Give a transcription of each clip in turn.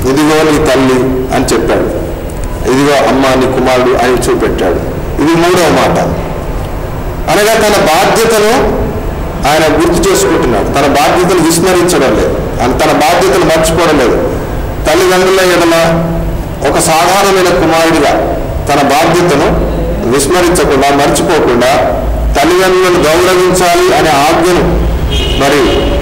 ఇదిగో నీ తల్లి అని చెప్పాడు ఇదిగో అమ్మ నీ కుమారుడు అని చూపెట్టాడు ఇది మూడవ మాట అనగా తన బాధ్యతను ఆయన గుర్తు చేసుకుంటున్నాడు తన బాధ్యతను విస్మరించడం లేదు ఆయన తన బాధ్యతను మర్చిపోవడం లేదు తల్లిదండ్రుల ఎడల ఒక సాధారణమైన కుమారుడిగా తన బాధ్యతను విస్మరించకుండా మర్చిపోకుండా తల్లిదండ్రులను గౌరవించాలి అనే ఆజ్ఞను మరి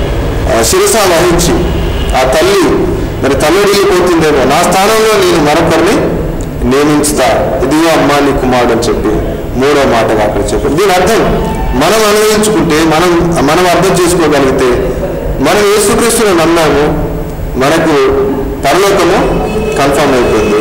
ఆ, శిరస వహించి ఆ తల్లి మరి తల్లిపోతుందేమో నా స్థానంలో నేను మరొకరిని నియమించుతా ఇదిగో అమ్మా నీ కుమారుడు అని చెప్పి మూడో మాటగా అక్కడ చెప్పారు దీని అర్థం మనం అనుభవించుకుంటే మనం మనం అర్థం చేసుకోగలిగితే మనం యేసుక్రీస్తుని నమ్మాము మనకు పరలోకము కన్ఫర్మ్ అయిపోయింది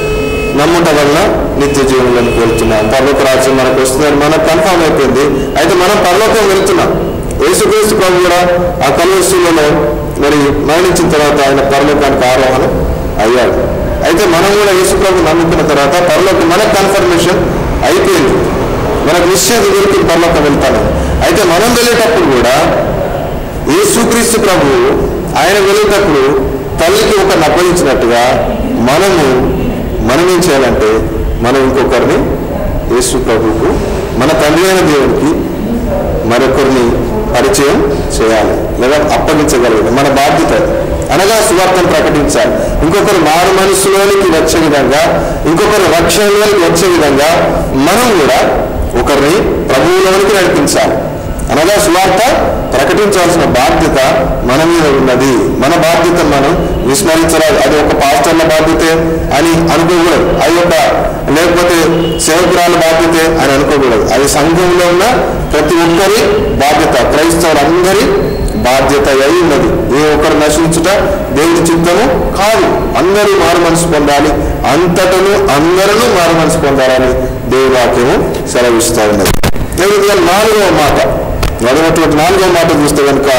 నమ్ముట వల్ల నిత్య జీవనంలోకి వెళ్తున్నాం పరలోక రాజ్యం మనకు వస్తుందని మనకు కన్ఫర్మ్ అయిపోయింది అయితే మనం పరలోకం వెళ్తున్నాం యేసుక్రీస్తు ప్రభు కూడా ఆ కలువస్తులలో మరి మరణించిన తర్వాత ఆయన పరలోకానికి ఆరోహణ అయ్యాడు అయితే మనం కూడా యేసు ప్రభు నమ్ముకున్న తర్వాత పరలోకం మనకు కన్ఫర్మేషన్ అయిపోయింది మనకు నిశ్చయం దొరికి పరలోకం వెళ్తాను అయితే మనం వెళ్ళేటప్పుడు కూడా యేసుక్రీస్తు ప్రభు ఆయన వెళ్ళేటప్పుడు తల్లికి ఒక అప్పగించినట్టుగా మనము మనం ఏం చేయాలంటే మనం ఇంకొకరిని యేసు ప్రభువుకు మన తండ్రి అయిన దేవుడికి మరొకరిని పరిచయం చేయాలి లేదా అప్పగించగలగాలి మన బాధ్యత అది. అనగా సువార్తను ప్రకటించాలి ఇంకొకరు మారు మనసులోనికి వచ్చే విధంగా ఇంకొకరు రక్షణలోనికి వచ్చే విధంగా మనం కూడా ఒకరిని ప్రభువులోనికి నడిపించాలి అనగా సువార్త ప్రకటించాల్సిన బాధ్యత మన మీద ఉన్నది మన బాధ్యత మనం విస్మరించరాదు అది ఒక పాస్టర్ల బాధ్యతే అని అనుకోకూడదు అది ఒక లేకపోతే సేవకురాల బాధ్యతే అని అనుకోకూడదు అది సంఘంలో ఉన్న ప్రతి ఒక్కరి బాధ్యత క్రైస్తవులందరి బాధ్యత అయి ఉన్నది ఏ ఒక్కరు నశించుట దేవుడి చిత్తము కాదు అందరూ మారు మనసు పొందాలి అంతటను అందరూ మారు మనసు పొందాలని దేవుడి వాక్యము సెలవిస్తూ ఉన్నది దేవుడిగా నాలుగవ మాట మొదలటువంటి నాలుగవ మాట చూస్తే కనుక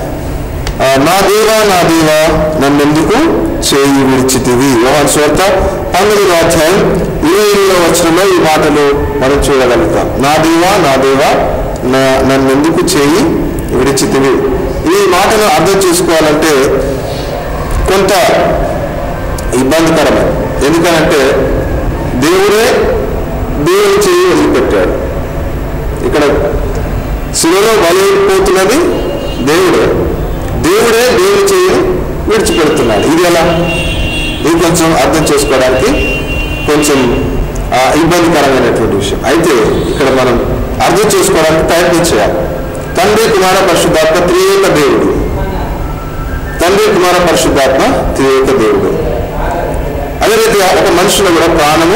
ఆ, నా దేవా నా దేవా నన్ను ఎందుకు చేయి విడిచితివి యోహాన్ స్వార్త పన్నెండు అధ్యాయం ఇరవై ఎనిమిదవ వచనంలో ఈ మాటలు మనం చూడగలుగుతాం నా దేవా నా దేవా నా నన్ను ఎందుకు చేయి విడిచితివి ఈ మాటను అర్థం చేసుకోవాలంటే కొంత ఇబ్బందికరమే ఎందుకనంటే దేవుడే దేవుని చేయి వదిలిపెట్టాడు ఇక్కడ శిలలో బలైపోతున్నది దేవుడే దేవుడే దేవుని చేయి విడిచిపెడుతున్నాడు ఇది ఎలా ఇది కొంచెం అర్థం చేసుకోవడానికి కొంచెం ఆ, ఇబ్బందికరమైనటువంటి విషయం అయితే ఇక్కడ మనం అర్థం చేసుకోవడానికి ప్రయత్నం చేయాలి తండ్రి కుమార పరిశుద్ధాత్మ త్రియేక దేవుడు తండ్రి కుమార పరిశుద్ధాత్మ త్రియేక దేవుడు అదే రీతిగా ఒక మనిషిలో కూడా ప్రాణము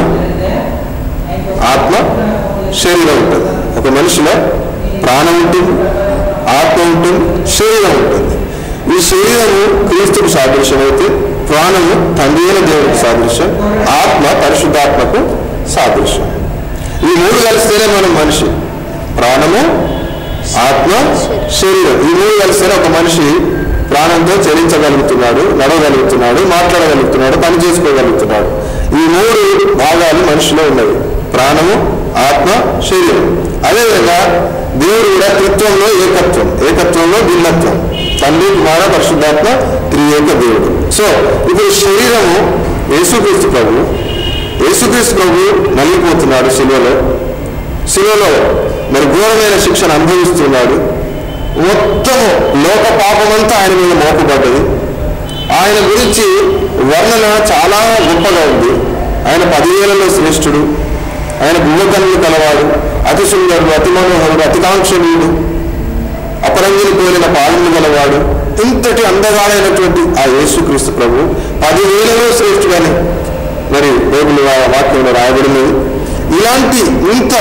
ఆత్మ శరీరం ఉంటుంది ఒక మనిషిలో ప్రాణం ఉంటుంది ఆత్మ ఉంటుంది శరీరం ఉంటుంది ఈ శరీరము క్రీస్తుకు సాదృశ్యం అయితే ప్రాణము తండ్రి అయిన దేవుడికి సాదృశ్యం ఆత్మ పరిశుద్ధాత్మకు సాదృశ్యం ఈ మూడు కలిస్తేనే మనం మనిషి ప్రాణము ఆత్మ శరీరం ఈ మూడు కలిస్తేనే ఒక మనిషి ప్రాణంతో చలించగలుగుతున్నాడు నడవగలుగుతున్నాడు మాట్లాడగలుగుతున్నాడు పని చేసుకోగలుగుతున్నాడు ఈ మూడు భాగాలు మనిషిలో ఉన్నవి ప్రాణము ఆత్మ శరీరం అదేవిధంగా దేవుడు కూడా త్రిత్వంలో ఏకత్వం ఏకత్వంలో భిన్నత్వం తండ్రి కుమార పరిశుద్ధాత్మ త్రియేక దేవుడు సో ఇప్పుడు శరీరము యేసుక్రీస్తు ప్రభు యేసుక్రీస్తు ప్రభు నలిగిపోతున్నాడు శిలువలో శిలువలో మరి ఘోరమైన శిక్షను అనుభవిస్తున్నాడు మొత్తము లోక పాపమంతా ఆయన మీద మోపబడ్డది ఆయన గురించి వర్ణన చాలా గొప్పగా ఉంది ఆయన పదివేలలో శ్రేష్ఠుడు ఆయన భూమకన్నులు కలవాడు అతి సుందరుడు అతి మనోహరుడు అతి కాంక్షణీయుడు అపరంగిని పోలిన పాలన గలవాడు ఇంతటి అందగాడైనటువంటి ఆ యేసుక్రీస్తు ప్రభు పదివేలలో శ్రేష్ఠుడని మరి బైబిల్ వా- వాక్యంలో రాయబడినది ఇలాంటి ఇంత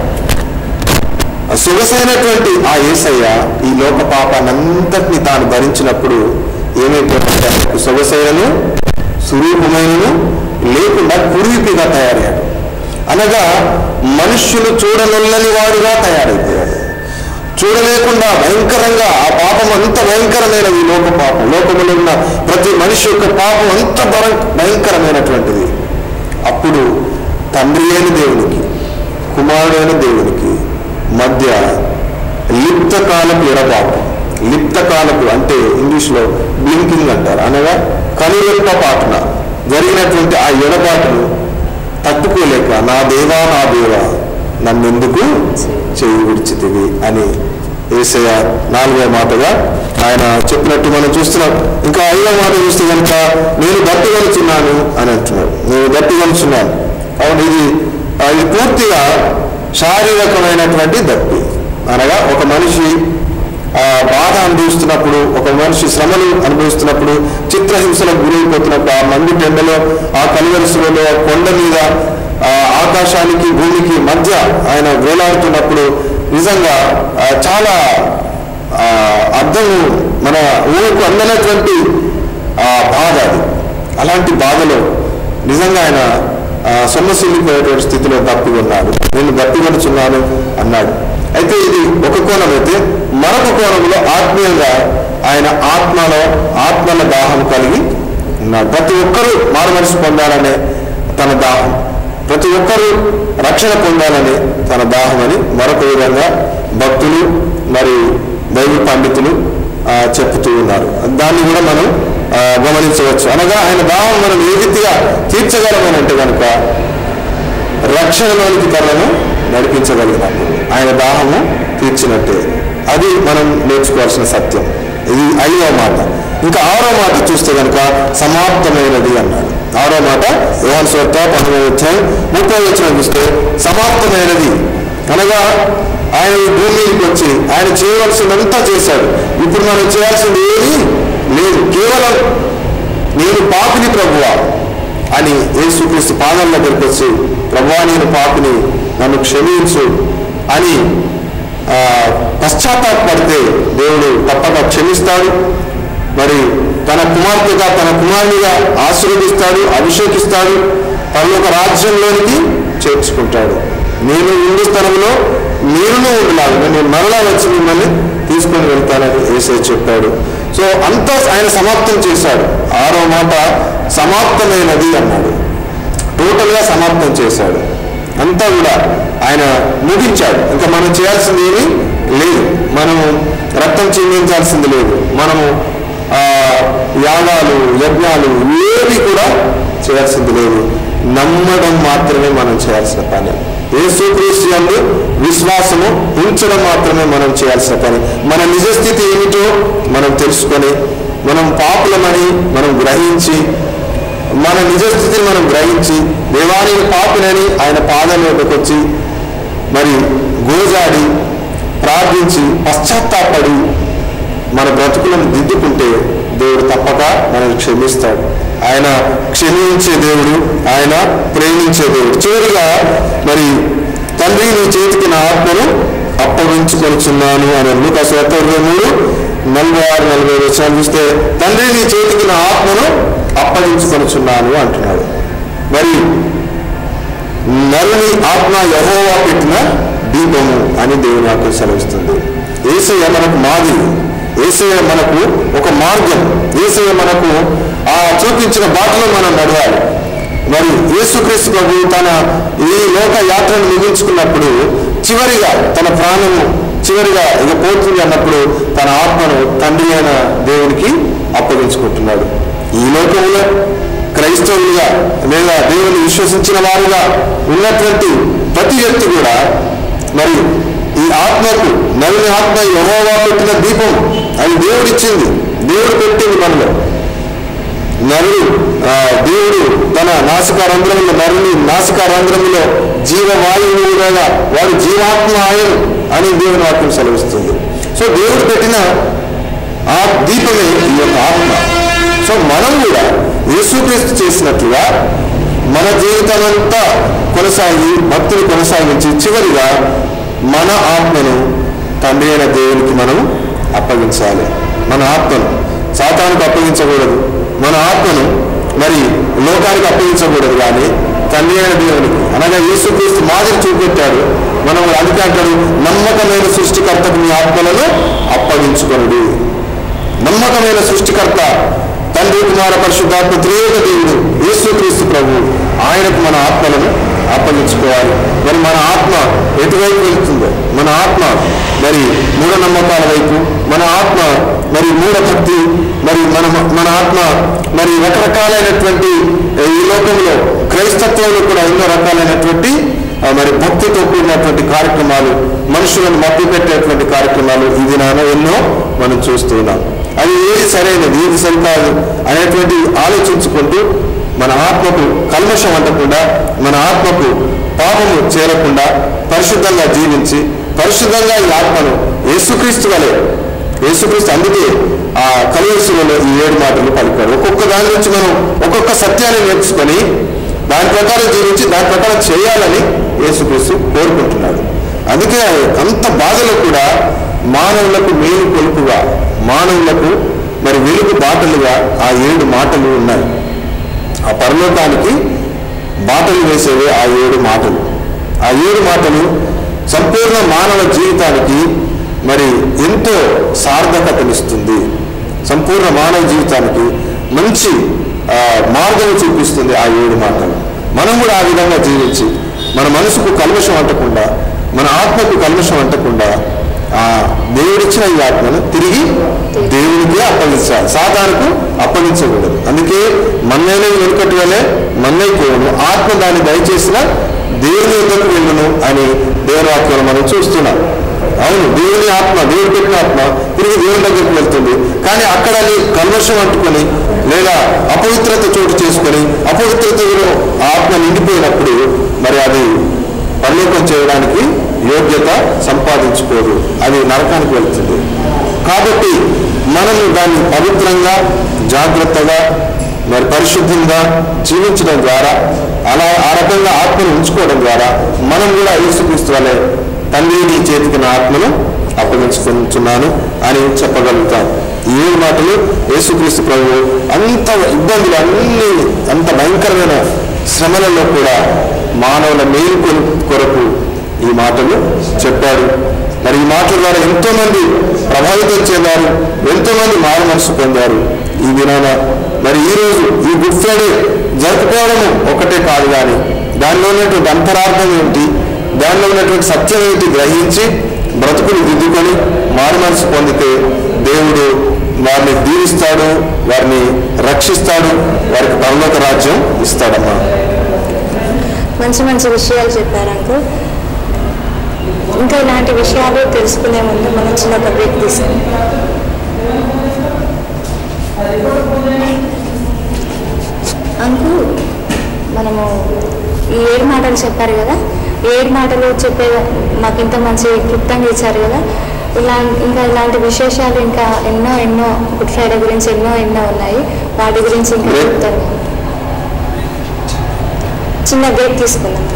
సొగసైనటువంటి ఆ యేసయ్య ఈ లోక పాపానంతటిని తాను భరించినప్పుడు ఏమైపోతుందంటే ఆయనకు సొగసైనను సురూపమైనను లేకుండా కురిపిగా తయారయ్యాడు అనగా మనుష్యులు చూడనొల్లని వాడుగా తయారైపోయాడు చూడలేకుండా భయంకరంగా ఆ పాపం అంత భయంకరమైనది ఈ లోక పాపం లోకములో ఉన్న ప్రతి మనిషి యొక్క పాపం అంత భరం- భయంకరమైనటువంటిది అప్పుడు తండ్రి అయిన దేవునికి కుమారుడైన దేవునికి మధ్య లిప్త కాలపు ఎడబాటు లిప్త కాలపు అంటే ఇంగ్లీష్లో బ్లింకింగ్ అంటారు అనగా కనురెప్ప పాటున జరిగినటువంటి ఆ ఎడబాటును తట్టుకోలేక నా దేవా నా దేవా నన్నెందుకు చేయి విడిచితివి అని ఏసయ్య నాలుగో మాటగా ఆయన చెప్పినట్టు మనం చూస్తున్నాం ఇంకా ఐదో మాట చూస్తే కనుక నేను గట్టి కలుచున్నాను అని అంటున్నాడు నేను గట్టి కలుచున్నాను అవును ఇది ఆ, ఇది పూర్తిగా శారీరకమైనటువంటి దప్పి అనగా ఒక మనిషి ఆ, బాధ అనుభవిస్తున్నప్పుడు ఒక మనిషి శ్రమలు అనుభవిస్తున్నప్పుడు చిత్రహింసలకు గురైపోతున్నప్పుడు ఆ మంది టెండలో ఆ కలివరుసలలో ఆ కొండ మీద ఆ ఆకాశానికి భూమికి మధ్య ఆయన వేలాడుతున్నప్పుడు నిజంగా ఆ, చాలా ఆ, అర్థము మన ఊరికి అందనటువంటి ఆ బాధ అది అలాంటి బాధలో నిజంగా ఆయన ఆ, సొమ్మసిల్లిపోయేటువంటి స్థితిలో దప్పి ఉన్నాడు నేను దప్పి కొనుచున్నాను అన్నాడు అయితే ఇది ఒక కోణం అయితే మరొక కోణంలో ఆత్మీయంగా ఆయన ఆత్మలో ఆత్మల దాహం కలిగి ఉన్నాడు ప్రతి ఒక్కరూ మారుమనసు పొందాలనే తన దాహం ప్రతి ఒక్కరూ రక్షణ పొందాలని తన దాహం అని మరొక విధంగా భక్తులు మరి దైవ పండితులు ఆ, చెప్తూ ఉన్నారు దాన్ని కూడా మనం ఆ, గమనించవచ్చు అనగా ఆయన దాహం మనం ఏ రీతిగా తీర్చగలమని అంటే కనుక రక్షణలోనికి తనను నడిపించగలిగినప్పుడు ఆయన దాహము తీర్చినట్టే అది మనం నేర్చుకోవాల్సిన సత్యం ఇది ఐదవ మాట ఇంకా ఆరో మాట చూస్తే కనుక సమాప్తమైనది అన్నాడు ఆరో మాట యోహాన్ స్వత్త పన్నెండు అధ్యాయం ముప్పై వచ్చిన చూస్తే సమాప్తమైనది అనగా ఆయన ఈ భూమికి వచ్చి ఆయన చేయవలసిందంతా చేశాడు ఇప్పుడు మనం చేయాల్సింది ఏమీ లేదు కేవలం నేను పాపిని ప్రభువా అని యేసుక్రీస్తు పాదాల దగ్గరికి వచ్చి ప్రభువా నేను పాపిని నన్ను క్షమించు అని ఆ, పశ్చాత్తాపడితే దేవుడు తప్పక క్షమిస్తాడు మరి తన కుమార్తెగా తన కుమారునిగా ఆశీర్వదిస్తాడు అభిషేకిస్తాడు పరలోక రాజ్యంలోనికి చేర్చుకుంటాడు నేను ఉండు స్థలంలో మీరును ఉండలాగా నేను మరలా వచ్చి మిమ్మల్ని తీసుకొని వెళ్తానని ఏసే చెప్పాడు సో అంతా ఆయన సమాప్తం చేశాడు ఆరో మాట సమాప్తమైనది అన్నాడు టోటల్గా సమాప్తం చేశాడు అంతా కూడా ఆయన ముగించాడు ఇంకా మనం చేయాల్సింది ఏమీ లేదు మనము రక్తం చిందించాల్సింది లేదు మనము ఆ, యాగాలు యజ్ఞాలు ఏవి కూడా చేయాల్సింది లేదు నమ్మడం మాత్రమే మనం చేయాల్సిన పని యేసుక్రీస్తు యందు విశ్వాసము ఉంచడం మాత్రమే మనం చేయాల్సిన పని మన నిజస్థితి ఏమిటో మనం తెలుసుకొని మనం పాపులమని మనం గ్రహించి మన నిజస్థితిని మనం గ్రహించి దేవానికి పాపినని ఆయన పాదంలోకి వచ్చి మరి గోజాడి ప్రార్థించి పశ్చాత్తాపడి మన బ్రతుకులను దిద్దుకుంటే దేవుడు తప్పక మనల్ని క్షమిస్తాడు ఆయన క్షమించే దేవుడు ఆయన ప్రేమించే దేవుడు చివరిగా మరి తండ్రి నీ చేతికి నా ఆత్మను అప్పగించుకొనిచున్నాను అని లూకాసు వార్త ఇరవై మూడు నలభై ఆరు నలభై ఐదు వచ్చిన చూస్తే తండ్రి నీ చేతికి నా ఆత్మను అప్పగించుకొనిచున్నాను అంటున్నాడు మరి నరుని ఆత్మ యహోవా పెట్టిన దీపము అని దేవుని వాక్యం సెలవిస్తుంది ఏసయ్య మనకు మాదిరి ఏసయ్య మనకు ఒక మార్గం ఏసయ్య మనకు ఆ చూపించిన బాటలో మనం నడవాలి మరి యేసుక్రీస్తు ప్రభు తన ఈ లోక యాత్రను ముగించుకున్నప్పుడు చివరిగా తన ప్రాణము చివరిగా ఇక పోతుంది అన్నప్పుడు తన ఆత్మను తండ్రి అయిన దేవునికి అప్పగించుకుంటున్నాడు ఈ లోకంలో క్రైస్తవులుగా లేదా దేవుని విశ్వసించిన వారుగా ఉన్నటువంటి ప్రతి వ్యక్తి కూడా మరి ఈ ఆత్మకు నలుని ఆత్మ యహోవా పెట్టిన దీపం అది దేవుడిచ్చింది దేవుడు పెట్టింది మనలో నరుడు ఆ, దేవుడు తన నాసిక రంధ్రములో నరుని నాసిక రంధ్రములో జీవవాయువుగా వాడు జీవాత్మ ఆయను అని దేవుని వాక్యం సెలవిస్తుంది సో దేవుడు పెట్టిన ఆ దీపమే ఈ యొక్క ఆత్మ సో మనం కూడా యేసుక్రీస్తు చేసినట్లుగా మన జీవితమంతా కొనసాగి భక్తులు కొనసాగించి చివరిగా మన ఆత్మను తండ్రి అయిన దేవునికి మనం అప్పగించాలి మన ఆత్మను సాతానికి అప్పగించకూడదు మన ఆత్మను మరి లోకానికి అప్పగించకూడదు కానీ తండ్రి అయిన దేవునికి అనగా యేసుక్రీస్తు మాదిరి చూపెట్టాడు మనం అందుకే అంటాడు నమ్మకమైన సృష్టికర్తకు మీ ఆత్మలను అప్పగించుకొనుడు నమ్మకమైన సృష్టికర్త తండ్రి కుమార పరిశుద్ధాత్మ త్రియేక దేవుడు యేసుక్రీస్తు ప్రభు ఆయనకు మన ఆత్మలను అప్పగించుకోవాలి మరి మన ఆత్మ ఎటువైపు వెళ్తుందో మన ఆత్మ మరి మూఢనమ్మకాల వైపు మన ఆత్మ మరి మూఢభక్తి మరి మన మన ఆత్మ మరి రకరకాలైనటువంటి ఏకత్వంలో కూడా ఎన్నో రకాలైనటువంటి ఆ, మరి భక్తితో కూడినటువంటి కార్యక్రమాలు మనుషులను మభ్య పెట్టేటువంటి కార్యక్రమాలు ఈ దినాన ఎన్నో మనం చూస్తూ ఉన్నాం అది ఏది సరైనది ఏది సరికాదు అనేటువంటి ఆలోచించుకుంటూ మన ఆత్మకు కల్మషం అంటకుండా మన ఆత్మకు పాపము చేరకుండా పరిశుద్ధంగా జీవించి పరిశుద్ధంగా ఈ ఆత్మను యేసుక్రీస్తు వలె యేసుక్రీస్తు అందుకే ఆ కలియసులలో ఈ ఏడు మాటలు పలికాడు ఒక్కొక్క దాని నుంచి మనం ఒక్కొక్క సత్యాన్ని నేర్చుకొని దాని ప్రకారం జీవించి దాని ప్రకారం చేయాలని యేసుక్రీస్తు కోరుకుంటున్నాడు అందుకే అంత బాధలో కూడా మానవులకు మేలు కొలుపుగా మానవులకు మరి వెలుగు బాటలుగా ఆ ఏడు మాటలు ఉన్నాయి ఆ పరలోకానికి బాటలు వేసేవే ఆ ఏడు మాటలు ఆ ఏడు మాటలు సంపూర్ణ మానవ జీవితానికి మరి ఎంతో సార్థకతనిస్తుంది సంపూర్ణ మానవ జీవితానికి మంచి ఆ, మార్గం చూపిస్తుంది ఆ ఏడు మాటలు మనం కూడా ఆ విధంగా జీవించి మన మనసుకు కల్మషం అంటకుండా మన ఆత్మకు కల్మషం అంటకుండా ఆ దేవుడిచ్చిన ఈ ఆత్మను తిరిగి దేవునికే అప్పగించాలి సాధారణకు అప్పగించకూడదు అందుకే మన్నైన వెనుకటి వలె మన్నైపోవును ఆత్మ దాన్ని దయచేసిన దేవుని యొద్దకు వెళ్ళును అని దేవుని వాక్యంలో మనం చూస్తున్నాం అవును దేవుని ఆత్మ దేవుడు పెట్టిన ఆత్మ తిరిగి దేవుని దగ్గరికి వెళ్తుంది కానీ అక్కడ అది కల్మషం అంటుకొని లేదా అపవిత్రత చోటు చేసుకొని అపవిత్రతలో ఆత్మ నిండిపోయినప్పుడు మరి అది పరలోకం చేయడానికి యోగ్యత సంపాదించుకోదు అది నరకానికి వెళ్తుంది కాబట్టి మనము దాన్ని పవిత్రంగా జాగ్రత్తగా మరి పరిశుద్ధంగా జీవించడం ద్వారా అలా ఆ రకంగా ఆత్మను ఉంచుకోవడం ద్వారా మనం కూడా యేసుక్రీస్తు వలె తండ్రి నీ చేతికి నా ఆత్మను అప్పగించుకుంటున్నాను అని చెప్పగలుగుతాం ఈ ఏడు మాటలు యేసుక్రీస్తు ప్రభు అంత ఇబ్బందులు అన్ని అంత భయంకరమైన శ్రమలలో కూడా మానవుల మేలు కొరకు- కొరకు ఈ మాటలు చెప్పాడు మరి ఈ మాటల ద్వారా ఎంతో మంది ప్రభావితం చెందారు ఎంతో మంది మారు మనసు పొందారు ఈ దినాన మరి ఈ రోజు ఈ గుడ్ ఫ్రైడే జరుపుకోవడం ఒకటే కాదు కానీ దానిలో ఉన్నటువంటి అంతరార్థం ఏంటి దానిలో ఉన్నటువంటి సత్యం ఏంటి గ్రహించి బ్రతుకులు దిద్దుకొని మారు మనసు పొందితే దేవుడు వారిని దీవిస్తాడు వారిని రక్షిస్తాడు వారికి పరలోక రాజ్యం ఇస్తాడమ్మా మంచి మంచి విషయాలు చెప్పారు అంకుల్ ఇంకా ఇలాంటి విషయాలు తెలుసుకునే ముందు మనం చిన్న ఒక బ్రేక్ తీసుకుందాం అంకుల్ మనము ఈ ఏడు మాటలు చెప్పారు కదా ఈ ఏడు మాటలు చెప్పే మాకు ఇంత మంచి క్లుప్తంగా ఇచ్చారు కదా ఇలా ఇంకా ఇలాంటి విశేషాలు ఇంకా ఎన్నో ఎన్నో గుడ్ ఫ్రైడే గురించి ఎన్నో ఎన్నో ఉన్నాయి వాటి గురించి ఇంకా Break. చెప్తాను చిన్న బ్రేక్ తీసుకుందాం